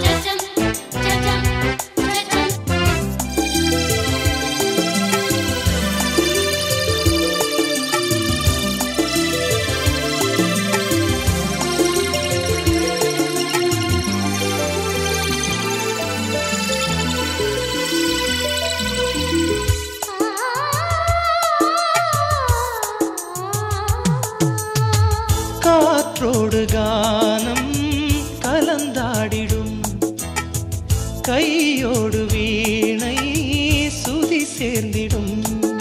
சச்சம் சச்சம் சச்சம் காற்றோடு கானம் கலந்தாடிடும் கையோடு வீணை சுதி சேர்ந்திடும்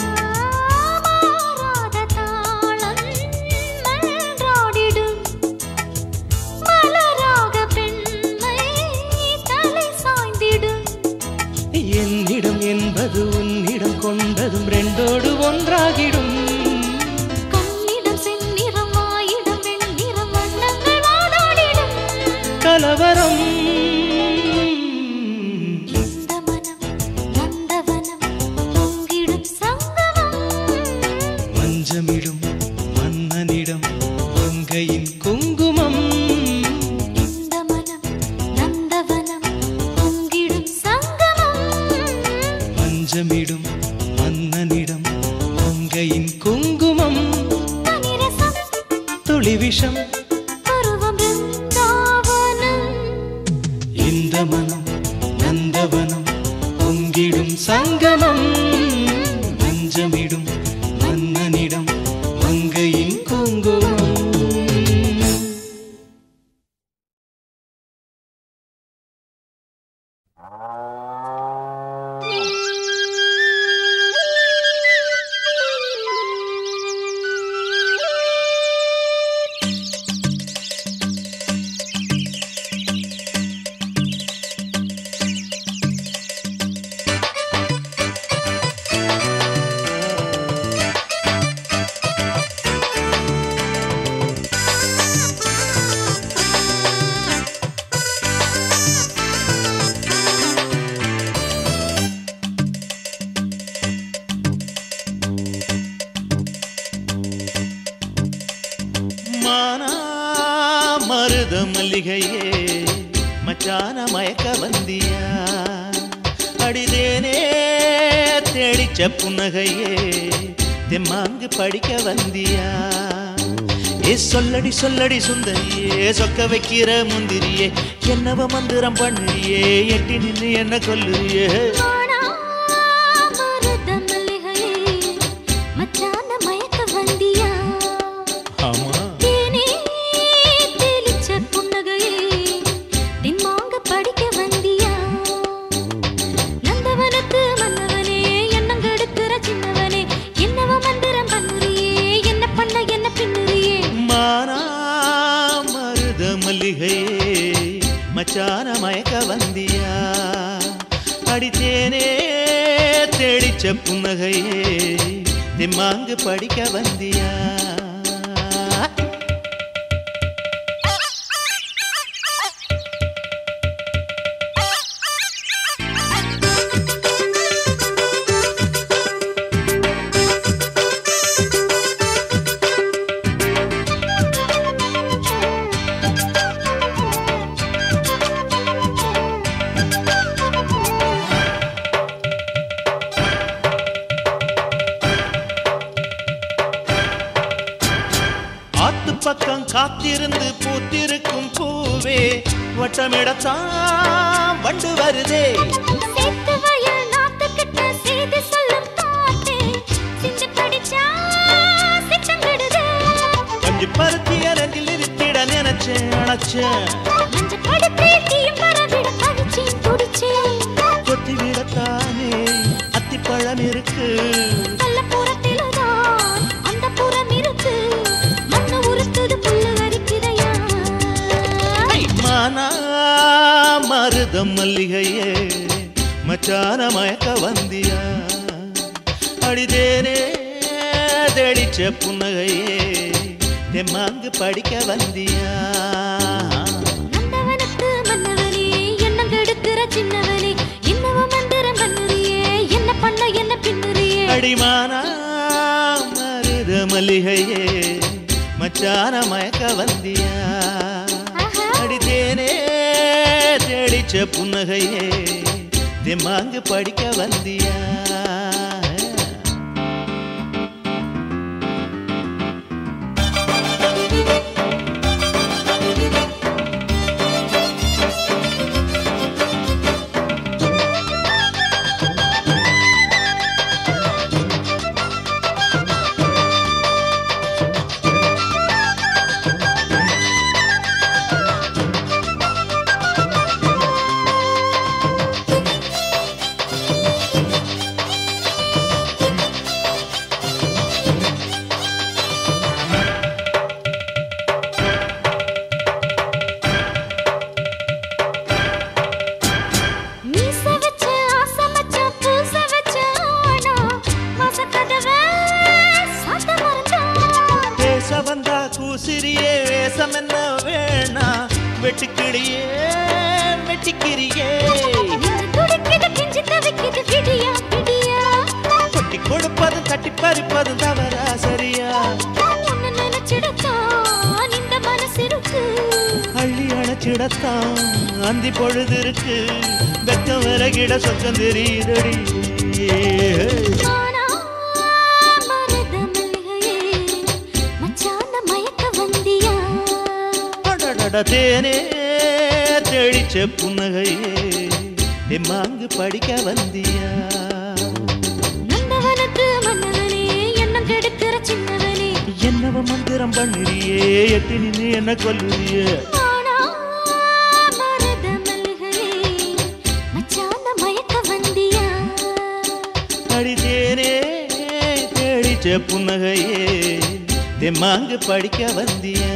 மாறாத தாளம் மன்றாடிடும் மலராக பெண்மை தலை சாய்ந்திடும் என்னிடம் என்பது உன்னிடம் கொண்டதும் ரெண்டோடு ஒன்றாகிடும் கண்ணிடம் செந்நிறம் வாயிடம் வெண்ணிறம் வண்ணங்கள் வாதாடிடும் கலவரம் இந்த மனம் நந்தவனம் பொங்கிடும் சங்கமம் மஞ்சமிடும் மன்னனிடம் மங்கையின் குங்குமம் இந்த மனம் நந்தவனம் பொங்கிடும் சங்கமம் மஞ்சமிடும் மன்னனிடம் மங்கையின் குங்குமம் தனிரசம் துளி விஷம் பருவம் பிருந்தாவனம் இந்த மனம் நந்தவனம் பொங்கிடும் சங்கமம் மஞ்சமிடும் மன்னனிடம் மங்கை மருத மல்லிகையே மச்சான மயக்க வந்தியா அடிதேனே தேடிச்ச புன்னகையே தெம்மாங்கு படிக்க வந்தியா ஏ சொல்லடி சொல்லடி சுந்தரியே சொக்க வைக்கிற முந்திரியே என்னவ மந்திரம் பண்ணுறியே எட்டி நின்னு என்ன கொல்லுறியே ஆனா மருத மல்லிகையே மச்சான மயக்க வந்தியா ஆமா தேனே தெளிச்ச புன்னகையே தின்மாங்க படிக்க வந்தியா நந்தவனத்து மன்னவனே எண்ணங்கெடுக்கிற சின்னவனே என்னவ மந்திரம் பண்ணுறியே என்ன பண்ண என்ன பின்னுறியே மானா மருத மல்லிகையே மச்சான மயக்க வந்தியா அடித்தேனே தேடிச்ச புன்னகையே திம்மாங்கு படிக்க வந்தியா ஆத்து பக்கம் காத்திருந்து பூத்திருக்கும் பூவே வட்டமிடத்தான் வண்டு வருதே சேத்து வயல் நாத்துக்கிட்ட செய்தி சொல்லும் பாட்டு சிந்து படிச்சா சிச்சங்கிடுது கொஞ்சி பருத்திய நெஞ்சில் இருத்திட நினைச்சேன் அணைச்சேன் மஞ்ச படுத்து தீயும் பரவிட கவிச்சேன் துடிச்சேன் கொத்தி விடத்தானே அத்திப்பழம் இருக்கு நல்ல புறத்திலுதான் அந்த புறம் இருக்கு மண்ணு உருத்துது புல்லு அரிக்கிறையா ஐ, மானா மருதம் மல்லிகையே மச்சான மயக்க வந்தியா அடிதேனே தேடிச்ச புன்னகையே தெம்மாங்கு படிக்க வந்தியா நந்தவனத்து மன்னவனே எண்ணம் கெடுக்கிற சின்னவனே என்னவ மந்திரம் பண்ணுறியே என்ன பண்ண என்ன பின்னுறியே அடிமானா மருத மல்லிகையே மச்சான மயக்க வந்தியா ஆஹா. அடித்தேனே தேடிச்ச புன்னகையே தெம்மாங்கு படிக்க வந்தியா மீச வச்ச ஆசை மச்சான் பூச வச்ச ஆனா வாசக்கதவை சாத்த மறந்தான் பேச வந்தா கூசிரியே வேஷம் என்ன வேணா வெட்டுக்கிளியே வெட்டிக்கிறியே நெஞ்சு துடிக்குது பிஞ்சு தவிக்குது விடியா விடியா கொட்டி கொடுப்பதும் தட்டி பறிப்பதும் தவறா சரியா உன்னை நினைச்சிடத்தான் இந்த மனசு இருக்கு அள்ளி அணைச்சிடத்தான் அந்தி பொழுது இருக்கு வெக்கம் விலகிட சொக்கம் தெரியுதடி ஆனா மருத மல்லிகையே மச்சான மயக்க வந்தியா அடடட தேனே தெளிச்ச புன்னகையே எம்மாங்கு படிக்க வந்தியா நந்தவனத்து மன்னவனே எண்ணம் கெடுக்கிற சின்னவனே என்னவ மந்திரம் பண்ணுறியே எட்டி நின்று என்ன கொல்லுறியே ஆனா மருத மல்லிகையே மச்சான மயக்க வந்தியா அடித்தேனே தேடிச்ச புன்னகையே தெம்மாங்கு படிக்க வந்தியா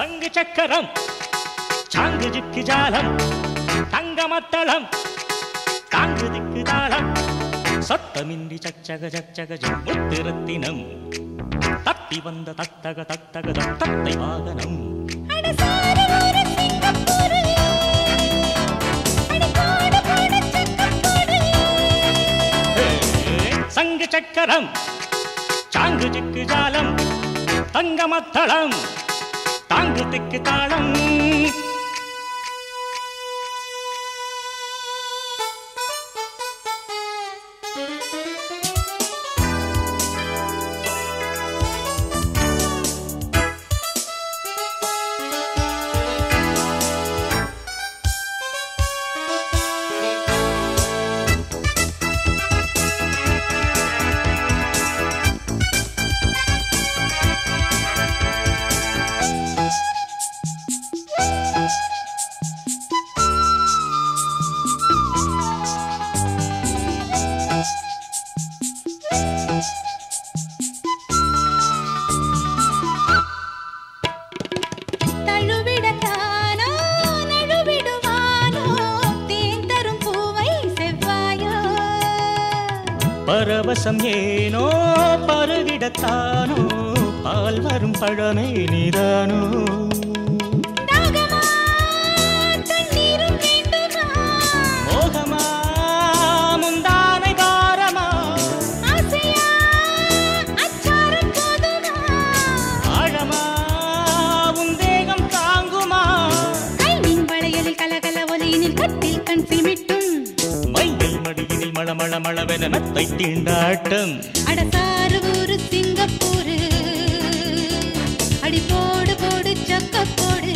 சங்கு சக்கரம் சாங்கு ஜிக்கு ஜாலம் தங்கமத்தளம் தாங்கு திக்கு தாளம் சத்தமின்றி சச்சக சச்சக முத்திரத்தினம் தப்பி வந்த தத்தக தத்தகதம் தத்தை வாகனம் சங்கு சக்கரம் சாங்கு ஜிக்கு ஜாலம் தங்கமத்தளம் தாங்கு திக்கு தாளம் தழுவிடத்தானோ நழுவிடுவானோ தேன் தரும் பூவை செவ்வாயோ பரவசம் ஏனோ பருகிடத்தானோ பால் வரும் பழமே நீதானோ தாகமா தண்ணீரும் வேண்டுமா மோகமா முந்தானை பாரமா ஆசையா அச்சாரம் போதுமா ஆழமா உன் தேகம் தாங்குமா கைமின் வளையலில் கலகல ஒலியினில் கத்தில் கண் சிமிட்டும் மையில் மடியினில் மளமள மளவென மெத்தை தீண்டாட்டம் அடசாறு ஊரு சிங்கப்பூரு அடி போடு போடு சக்க போடு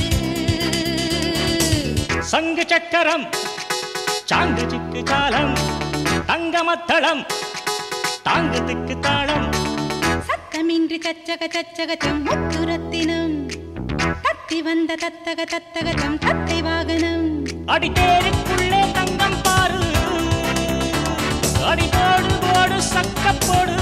சங்கு சக்கரம் சாங்கு சிக்கு சாலம் தங்கமத்தளம் தாங்கு திக்கு தாளம் சத்தமின்றி சச்சக சச்சகச்சம் முத்துரத்தினம் தத்தி வந்த தத்தக தத்தகச்சம் தத்தை வாகனம் அடித்தேருக்குள்ளே தங்கம் பாரு அடி போடு போடு சக்கப்போடு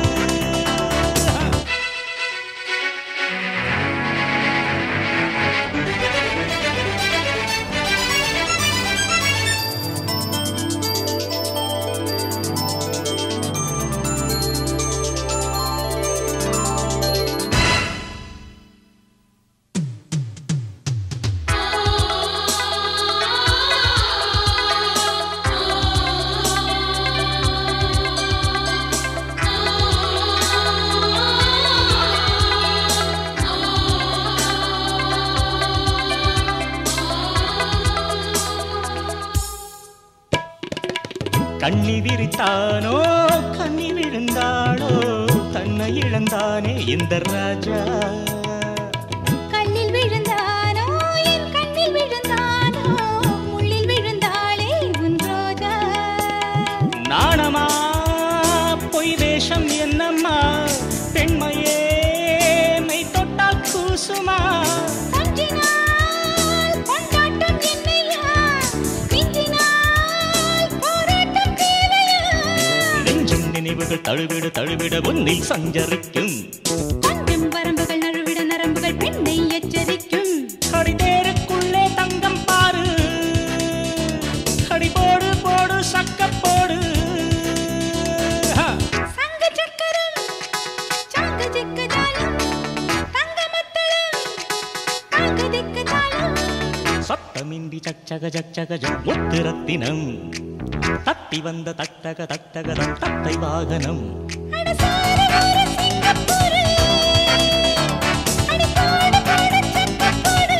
கண்ணி விரித்தானோ கண்ணி விழுந்தாளோ தன்னை இழந்தானே இந்த ராஜா கல்லில் விழுந்தானோ என் கண்ணில் விழுந்தானோ முள்ளில் விழுந்தாளே உன் ரோஜா நாணமா பொய் வேஷம் என்னம்மா பெண்மையே மெய் தொட்டால் கூசுமா கொஞ்சினால் கொண்டாட்டம் என்னையா மிஞ்சினால் போராட்டம் தேவையா நெஞ்சின் நினைவுகள் தழுவிட தழுவிட உன்னில் சஞ்சரிக்கும் கொஞ்சம் வரம்புகள் நழுவிட நரம்புகள் பெண்ணை எச்சரிக்கும் அடிதேருக்குள்ளே தங்கம் பாரு அடி போடு போடு சக்கப்போடு ஹா. சங்கு சக்கரம் சாங்கு ஜிக்கு ஜாலம் தங்கமத்தளம் தாங்கு திக்கு தாளம் சத்தமின்றி சச்சக சச்சக முத்திரத்தினம் தத்தி வந்த தத்தக தத்தகதம் தத்தை வாகனம் அடசார ஒரு சிங்கப்பூரு அடி போடு போடு சக்கப்போடு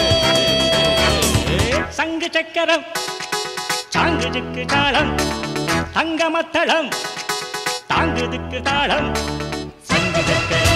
சங்கு சக்கரம் சாங்கு திக்கு தாளம் தங்கமத்தளம் தாங்கு திக்கு தாளம் சங்கு சக்கரம்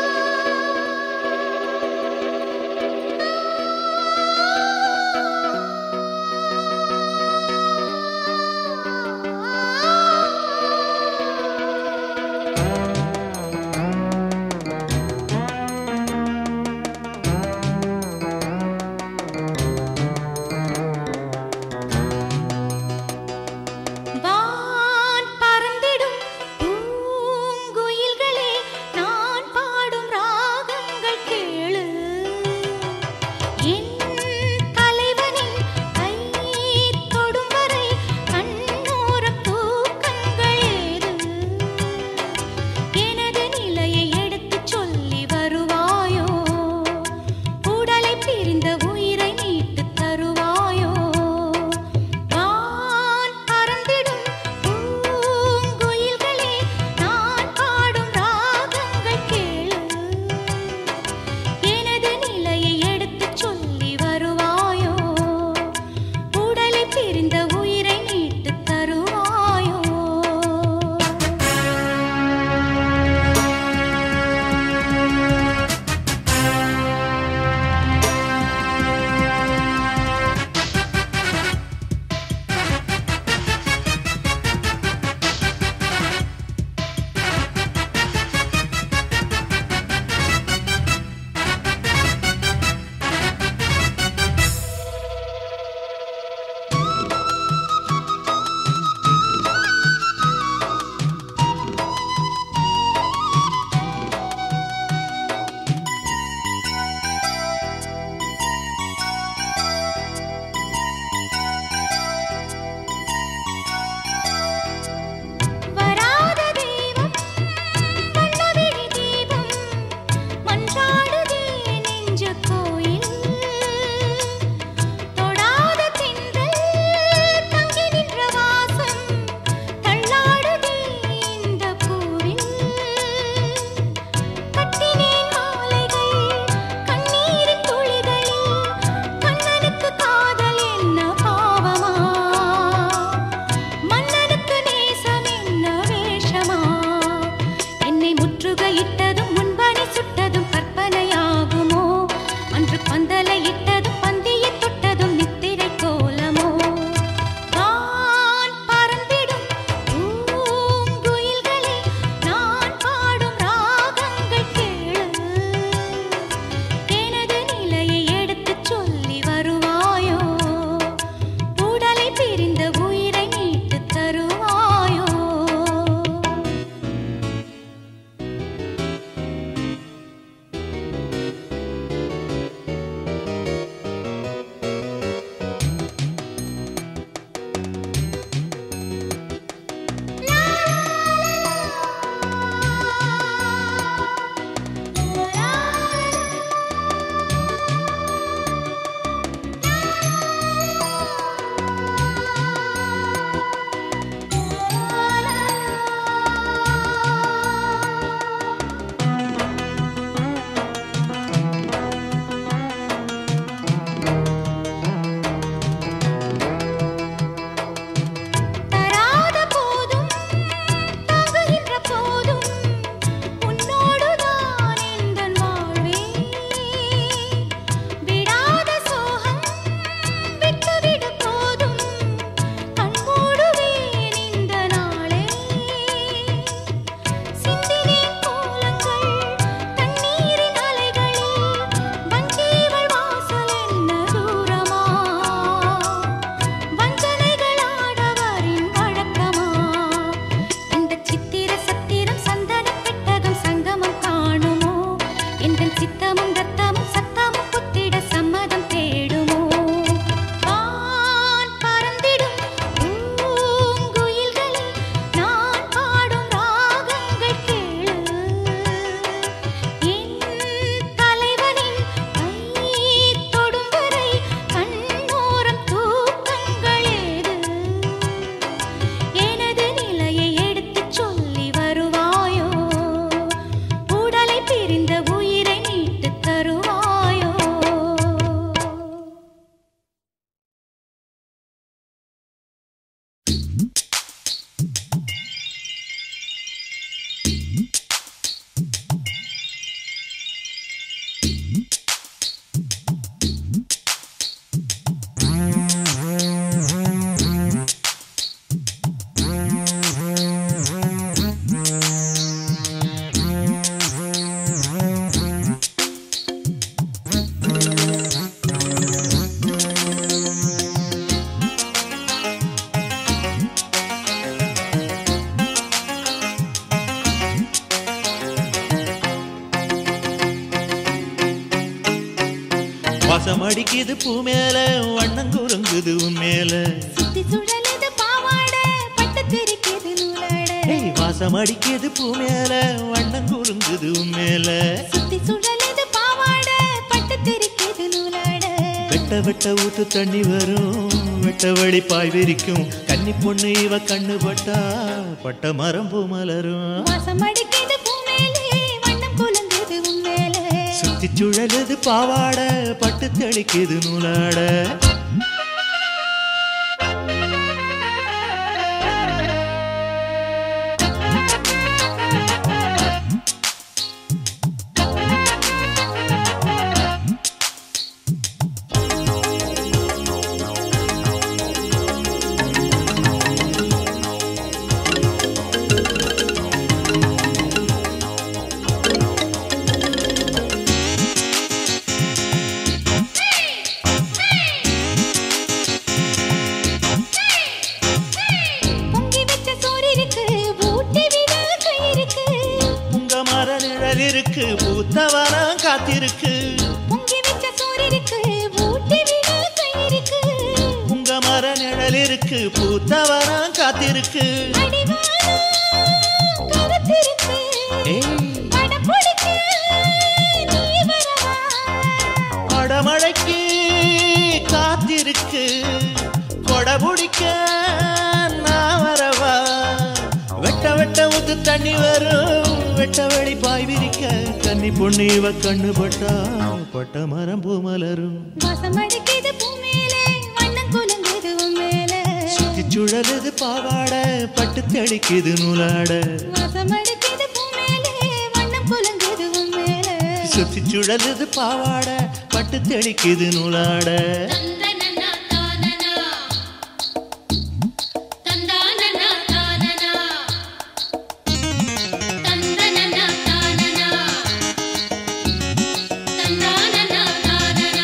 ஆ வாசம் அடிக்குது பூ மேல வண்ணம் குறுங்குது உன் மேல சுத்தி சுழலுது பாவாடை பட்டு தெரிக்குது நூலாடை ஏய், வாசம் அடிக்குது பூ மேல வண்ணம் குறுங்குது உன் மேல சுத்தி சுழலுது பாவாடை பட்டு தெரிக்குது நூலாடை வெட்ட வெட்ட ஊத்து தண்ணி வரும் வெட்ட வழி பாய் விரிக்கும் கன்னி பொண்ணு இவ கண்ணு பட்டா பட்ட மரம் பூ மலரும் வாசம் அடிக்குது பூமேலே வண்ணம் குலுங்குது உன் மேலே சுத்தி சுழலுது பாவாட பட்டு தெளிக்குது நூலாட பொங்கி வச்ச சோறு இருக்கு ஊட்டி விட கயிறுக்கு உங்க மர நிழல் இருக்கு பூத்தவனம் காத்திருக்கு பொங்கி வச்ச சோறு இருக்கு ஊட்டி விட கயிறுக்கு உங்க மர நிழல் இருக்கு பூத்தவனம் காத்திருக்கு அடிவானம் கருத்திருக்கு ஏய், படம் பிடிக்க நீ வரவா அடமழைக்கு காத்திருக்கு கொடை பிடிக்க நான் வரவா வெட்ட வெட்ட ஊத்து தண்ணி வரும் வெட்ட வெளி பாய் விரிக்க கன்னி பொண்ணு இவ கண்ணு பட்டா பட்ட மரம் பூ மலரும் வாசம் அடிக்குது பூமேலே வண்ணம் குலுங்குது உன் மேலே சுத்தி சுழலுது பாவாட பட்டு தெளிக்குது நூலாட வாசம் அடிக்குது பூமேலே வண்ணம் குலுங்குது உன் மேலே சுத்தி சுழலுது பாவாட பட்டு தெளிக்குது நூலாட தந்தனனா தானனா தந்தானனா தானனா தந்தனனா தானனா தந்தானனா தானனா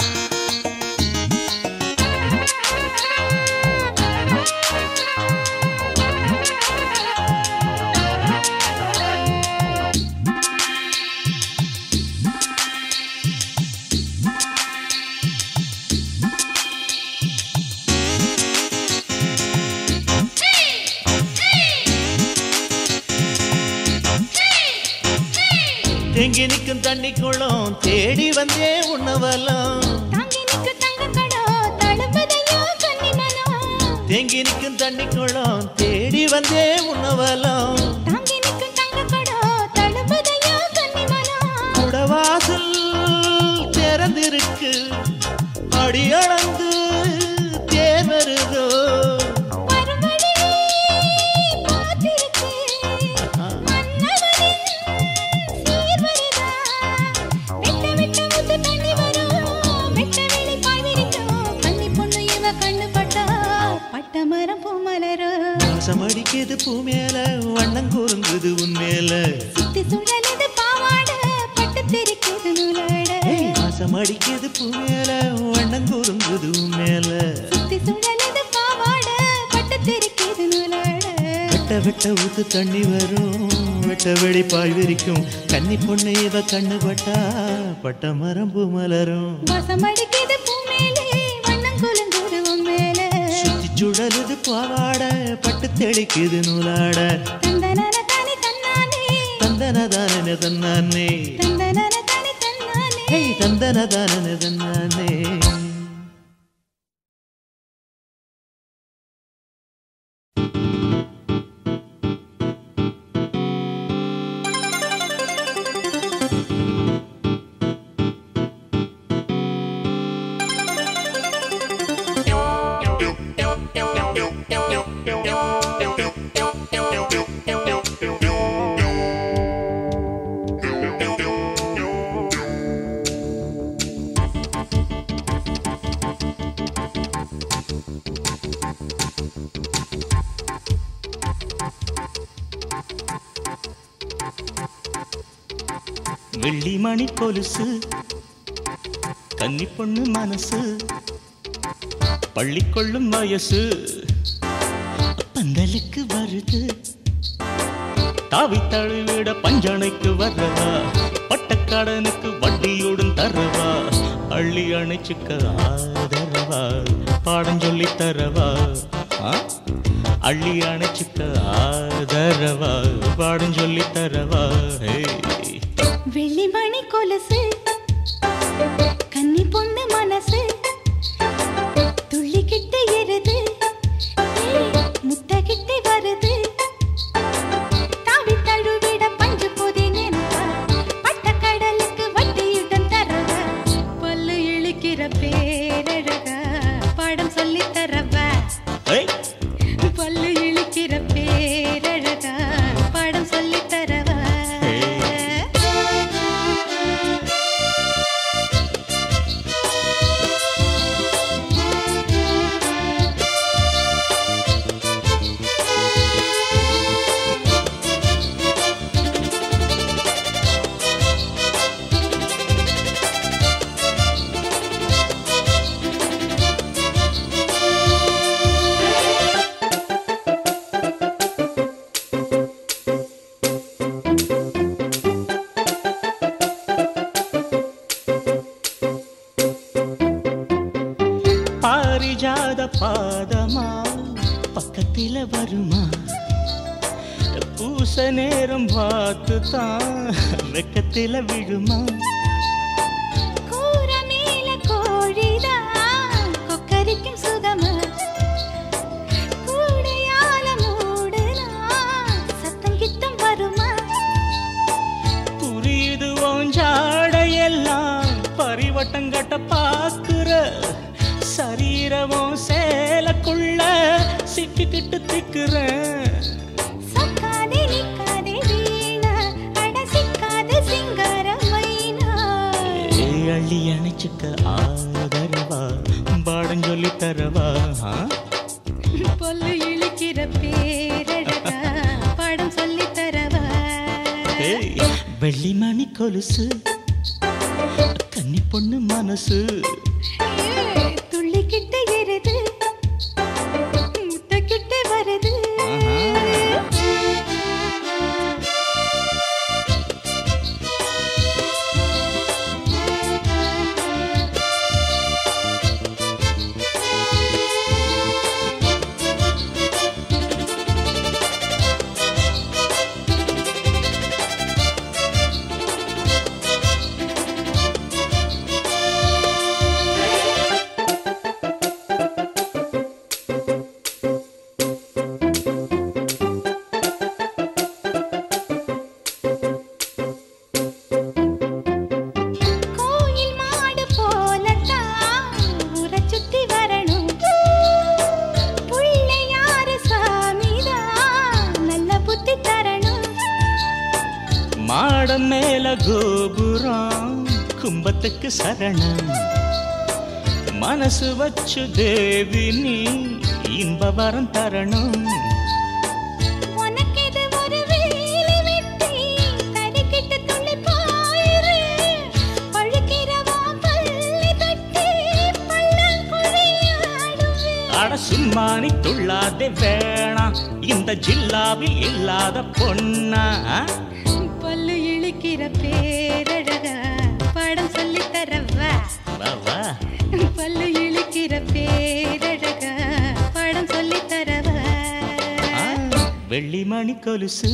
தேங்கி நிற்கும் தண்ணிக்குளம் தேடி வந்தே உண்ணவலாம் தாங்கி நிக்கு தங்க கடோ தழும்பதையோ கன்னி மனம் தேங்கி நிற்கும் தண்ணிக்குளம் தேடி வந்தே உண்ணவலாம் தாங்கி நிக்கு தங்க கடோ தழும்பதையோ கன்னி மனம் குடவாசல் திறந்திருக்கு அடியளந்து தேர் வருதோ வரும் வழி பார்த்திருக்கு மன்னவனின் சீர்வரிதா விட்ட விட்ட முத்து தண்ணி வரும் விட்ட வெளி பாய் விரிக்கும் கன்னி பொண்ணு இவ கண்ணு பட்டா பட்ட மரம் பூ மலரும் வாசம் அடிக்குது பூ மேல வண்ணம் கூறுங்குது உன் மேல சுத்தி சுழலுது பாவாட பட்டு தெரிக்குது நூலாட ஏய், வாசம் அடிக்குது பூ மேல வண்ணம் கூறுங்குது உன் மேல சுத்தி சுழலுது பாவாட பட்டு தெரிக்குது நூலாட வெட்ட வெட்ட ஊத்து தண்ணி வரும் வெட்ட வெடி பாய் விரிக்கும் கன்னி பொண்ணு இவ கண்ணு பட்டா பட்ட மரம் பூ மலரும் வாசம் அடிக்குது பூமேலே வண்ணம் குலுங்குது உன் மேலே சுத்தி சுழலுது பாவாட பட்டு தெளிக்குது நூலாட தந்தனன தனி தன்னானே தந்தன தானே தன்னானே தந்தனன தனி தன்னானே ஹே தந்தன தானே தன்னானே வெள்ளி மணி கொலுசு கன்னி பொண்ணு மனசு பள்ளி கொள்ளும் வயசு பந்தலுக்கு வருது தாவி தழுவிட பஞ்சனைக்கு வர்றதா பட்ட பட்டக்கடனுக்கு வட்டியுடன் தரவா அள்ளி அணைச்சுக்க ஆதரவா பாடம் சொல்லி தரவா ஆ? அள்ளி அணைச்சுக்க ஆதரவா பாடம் சொல்லி தரவா ஹே வெள்ளிமணி கொலுசு கன்னி பொண்ணு மனசு துள்ளிக்கிட்டு எருது முட்டகிட்டு வருது தாவி தழுவிட பஞ்சு போதே நினைப்பா பட்ட கடலுக்கு வட்டியுடன் தரவா பல்லு இழுக்கிற பேரழகா பாடம் சொல்லி தரவா ஏய் பல்லு இழுக்கிற பேரழகா பாடம் சொல்லி தரவா பாரிஜாத பாதமா பக்கத்தில வருமா பூச நேரம் பார்த்து தான் வெக்கத்தில விழுமா கூர மேல கோழிதான் கொக்கரிக்கும் சுகமா கூடையால மூடுனா சத்தம் கித்தம் வருமா புரியுது ஓஞ்சாடையெல்லாம் பரிவட்டங்கட்ட பாக்குற சரீரமும் சேலக்குள்ள சிக்கிக்கிட்டு திக்குறேன் சொக்காதே நிக்காதே வீணா அட சிக்காத சிங்காரம் வைனா ஏய், அள்ளி அணைச்சுக்க ஆதரவா பாடம் சொல்லி தரவா ஆ? பொல்லு இழுக்கிற பேரழகா பாடம் சொல்லி தரவா ஏய், வெள்ளிமணி கொலுசு கன்னி பொண்ணு மனசு ஏய், துள்ளிக்கிட்டு எருது முட்டைக்கிட்டு வருது கோயில் மாடு போலத்தான் ஊரை சுத்தி வரணும் புள்ளையாரு சாமிதான் நல்ல புத்தி தரணும் மாடம் மேல கோபுரம் கும்பத்துக்கு சரணம் மனசு வச்சு தேவி நீ இன்ப வரம் தரணும் உனக்கு இது ஒரு வேலை வெட்டி தறிக்கிட்டு துள்ளி போயிரு பழுக்கிறவா பள்ளி தட்டி பள்ளங்குழியாடுவே அட சும்மானி துள்ளாதே வேணாம் இந்த ஜில்லாவில் இல்லாத பொண்ணா ஆ? பல்லு இழுக்கிற பேரழகா பாடம் சொல்லி தரவா வா வா பல்லு இழுக்கிற பேரழகா பாடம் சொல்லி தரவா ஆ, வெள்ளிமணி கொலுசு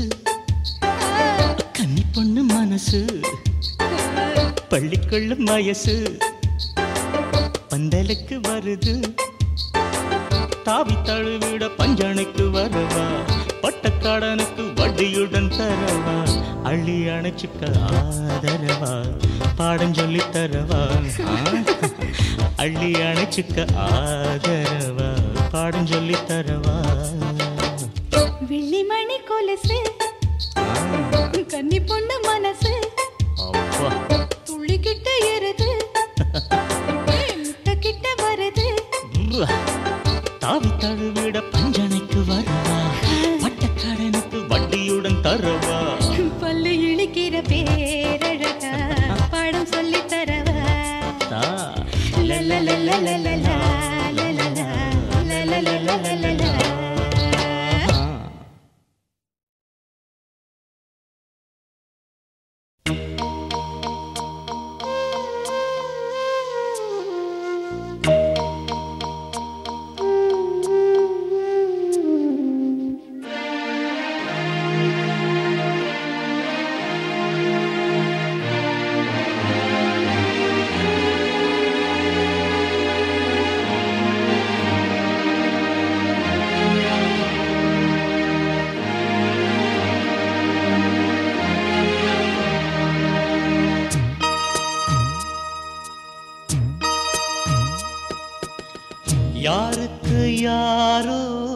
கன்னி பொண்ணு மனசு பள்ளிக்கொள்ளும் வயசு பந்தலுக்கு வருது தாவி தழுவிட பஞ்சனைக்கு வரவா பட்டக்காடனுக்கு வட்டியுடன் தரவா அள்ளி அணைச்சுக்க ஆதரவா பாடம் சொல்லி தரவா ஆ? அள்ளி அணைச்சுக்க ஆதரவா பாடம் சொல்லி தரவா வெள்ளிமணி கொலுசு ஆ, கன்னி பொண்ணு மனசு அப்பா துள்ளிக்கிட்ட எருது முட்டை கிட்ட வருது உவ்வா. தாவி தழுவிட பஞ்சனைக்கு வரவா பட்டக்காரனுக்கு வட்டியுடன் தரவா பல்லு இழுக்கிற பேரழகா பாடம் சொல்லி தரவா தா. லலலலலலலா, லலலா, லலலலலலலா. ஆ.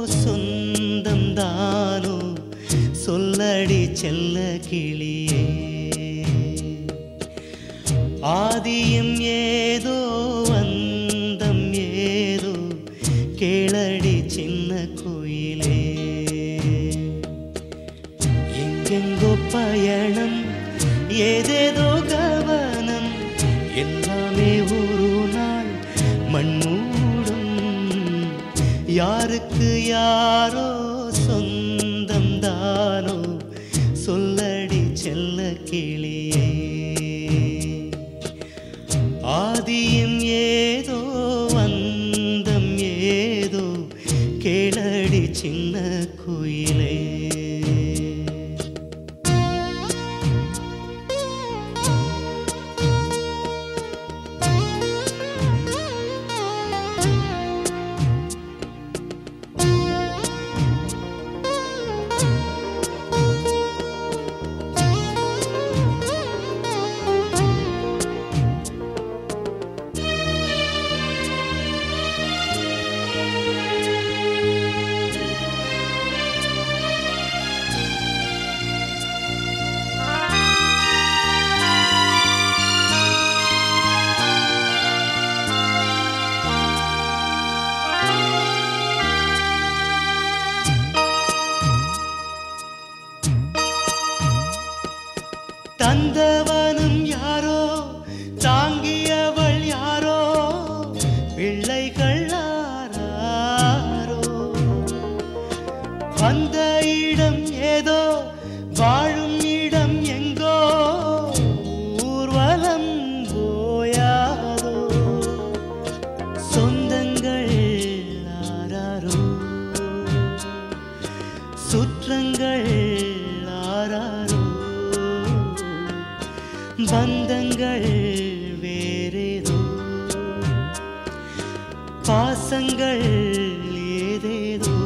சொந்தம் தானோ சொல்லடி செல்ல கிளியே ஆதியும் ஏதோ வந்தம் ஏதோ கேளடி சின்ன கோயிலே எங்கெங்கோ பயணம் ஏதேதோ கவனம் எல்லாமே ஒரு நாள் மண்மூடும் யாருக்கு யாரோ சொந்தம் தானோ சொல்லடி செல்ல கிளியே ஆதியும் ஏதோ வந்தம் ஏதோ கேளடி சின்ன குயிலே தந்தவனும் யாரோ தாங்கியவள் யாரோ பிள்ளைகள் ஆராரோ வந்த இடம் ஏதோ வாழும் இடம் எங்கோ ஊர்வலம் போயாதோ சொந்தங்கள் ஆராரோ சுற்றங்கள் ஆராரோ பந்தங்கள் வேறேதோ பாசங்கள் ஏதேதோ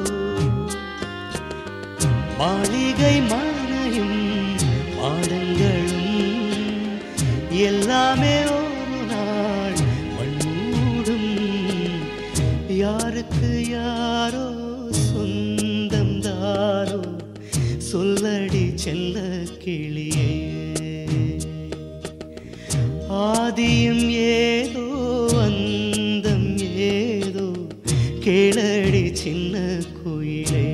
மாளிகை மானையும் மாடங்களும் எல்லாமே ஒரு நாள் மண்ணூடும் யாருக்கு யாரோ சொந்தம் தாரோ சொல்லடி செல்ல கிளியே ஆதியும் ஏதோ அந்தம் ஏதோ கேளடி சின்ன குயிலே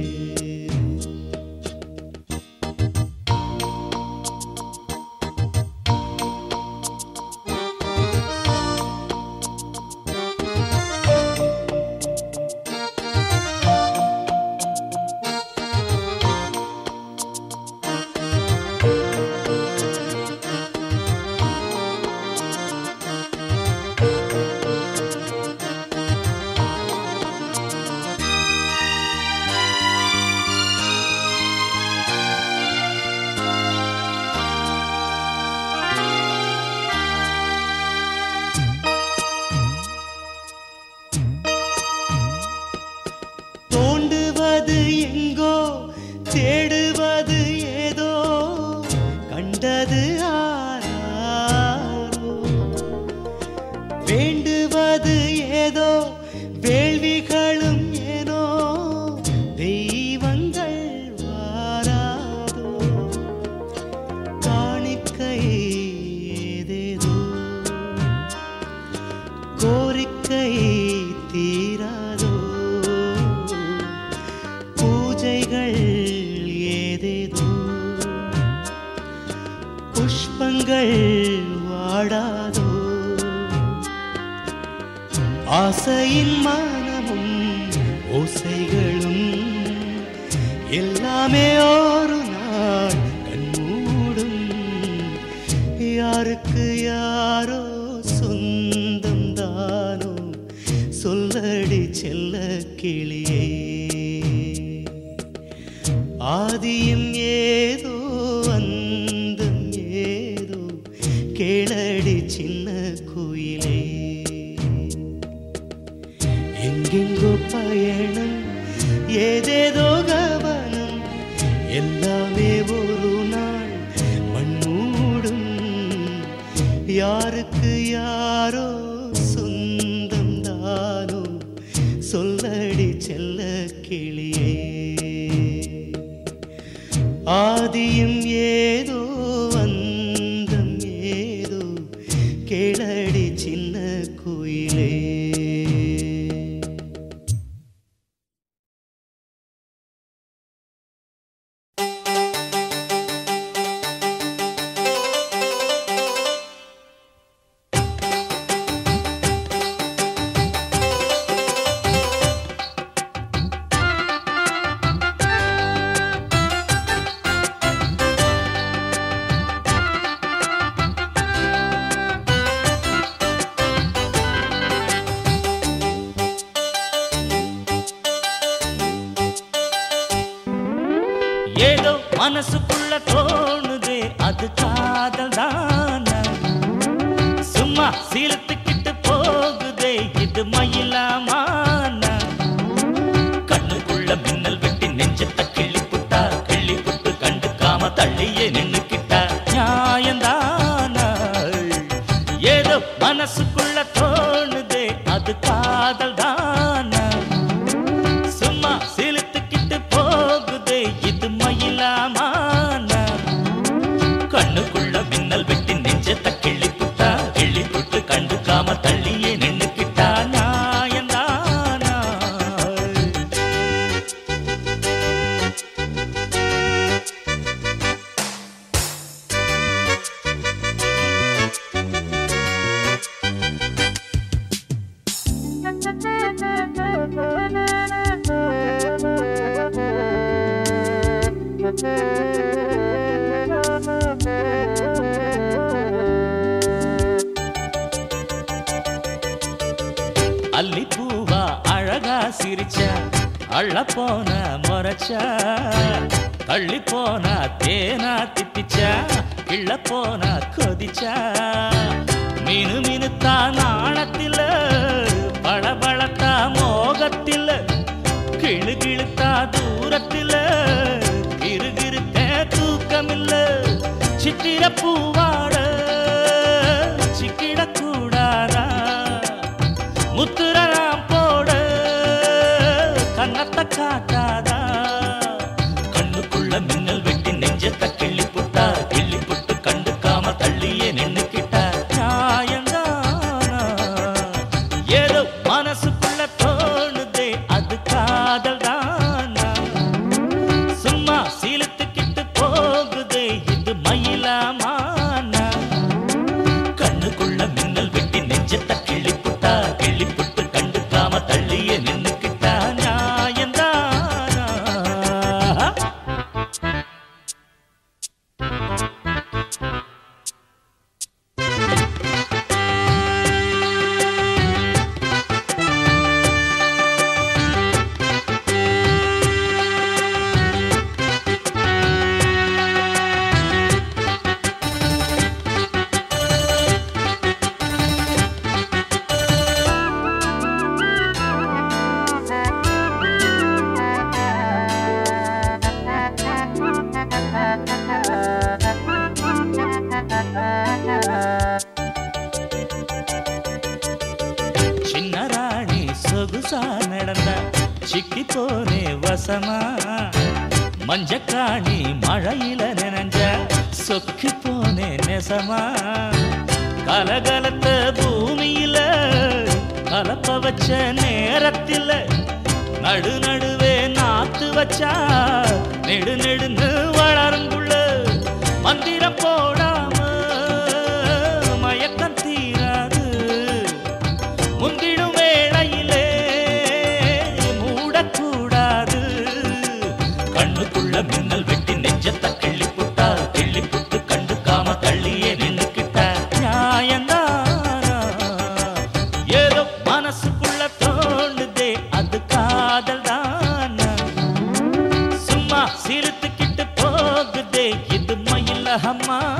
தோண்டுவது எங்கோ தேடுவது ஏதோ கண்டது ஆராரோ வேண்டுவது ஏதோ வேள்விகளும் ஏனோ தெய்வங்கள் வாராதோ காணிக்கை ஏதேதோ கோரிக்கை தீராதோ பூஜைகள் ஏதேதோ புஷ்பங்கள் வாடாதோ ஆசையின் மனமும் ஓசைகளும் எல்லாமே ஒரு நாள் கண்மூடும் யாருக்கு யாரோ சொந்தம் தானோ சொல்லடி செல்ல கிளியே ஆதியும் ஏதோ அந்தம் ஏதோ கேளடி சின்ன குயிலே எங்கெங்கோ பயணம் ஏதேதோ கவனம் எல்லாமே ஒரு நாள் மண்மூடும் யாருக்கு யாரோ சொந்தம் தானோ சொல்லடி செல்ல கிளியே ஆதியும் ஏதோ வந்தம் ஏதோ கேளடி சின்ன குயிலே ஏதோ மனசுக்குள்ள தோணுதே அது காதல் தானா சும்மா சீலத்துக்கிட்டு போகுதே இது மயிலாமானா கண்ணுக்குள்ள மின்னல் வெட்டி நெஞ்சத்தை கிள்ளி புட்டா கிள்ளி புட்டு கண்டுக்காம தள்ளியே நின்னுக்கிட்டா நியாயந்தானா ஏதோ மனசுக்குள்ள தோணுதே அது காதல் தானா சும்மா சிலுத்துக்கிட்டு போகுதே இது மயிலாமானா கண்ணுக்குள்ள மின்னல் வெட்டி நெஞ்சத்தை கிள்ளி புட்டா கிள்ளி புட்டு கண்டுக்காம தள்ளியே நின்னுக்கிட்டா நியாயந்தானா அல்லிப்பூவா அழகா சிரிச்சா அள்ள போன முறைச்சா தள்ளி போனா தேனா திட்டிச்சா கிள்ள போனா கொதிச்சா மீனு மினுத்தா நாணத்தில பளபளத்தா மோகத்தில கிளு கிழுத்தா தூரத்தில கிருகிருத்த தூக்கமில்ல சித்திர பூவாட சிக்கிடக்கூடாதா முத்துரம் போட கண்ணத்தை காட்டாதா கண்ணுக்குள்ள மின்னல் வெட்டி நெஞ்சத்தை கிள்ளி புட்டா கிள்ளி புட்டு கண்டுக்காம தள்ளியே நின்னுக்கிட்டா நியாயந்தானா ஏதோ மனசுக்குள்ள தோணுதே அது காதல் தானா சும்மா சீலத்துக்கிட்டு போகுதே இது மயிலாமானா கண்ணுக்குள்ள மின்னல் வெட்டி நெஞ்சத்தை கிள்ளி புட்டா கிள்ளி புட்டு கண்டுக்காம தள்ளியே நின்னுக்கிட்டா நியாயந்தானா சின்ன ராணி சொகுசா நடந்த சிக்கி போனே வசமா மஞ்சக்காணி மழையில நனைஞ்ச சொக்கி போனே நெசமா கலகலத்த பூமியில கலப்ப வச்ச நேரத்தில நடு நடுவே நாத்து வச்சா நெடு நெடுன்னு வளருங்குள்ள மந்திரம் போடாம மயக்கம் தீராது முந்திடும் வேளையிலே மூடக்கூடாது கண்ணுக்குள்ள மின்னல் வெட்டி நெஞ்சத்தை கிள்ளி புட்டா கிள்ளி புட்டு கண்டுக்காம தள்ளியே நின்னுக்கிட்ட நியாயந்தானா ஏதோ மனசுக்குள்ள தோணுதே அது காதல் தானா சும்மா சிரித்துக்கிட்டு போகுதே இது மயில அம்மா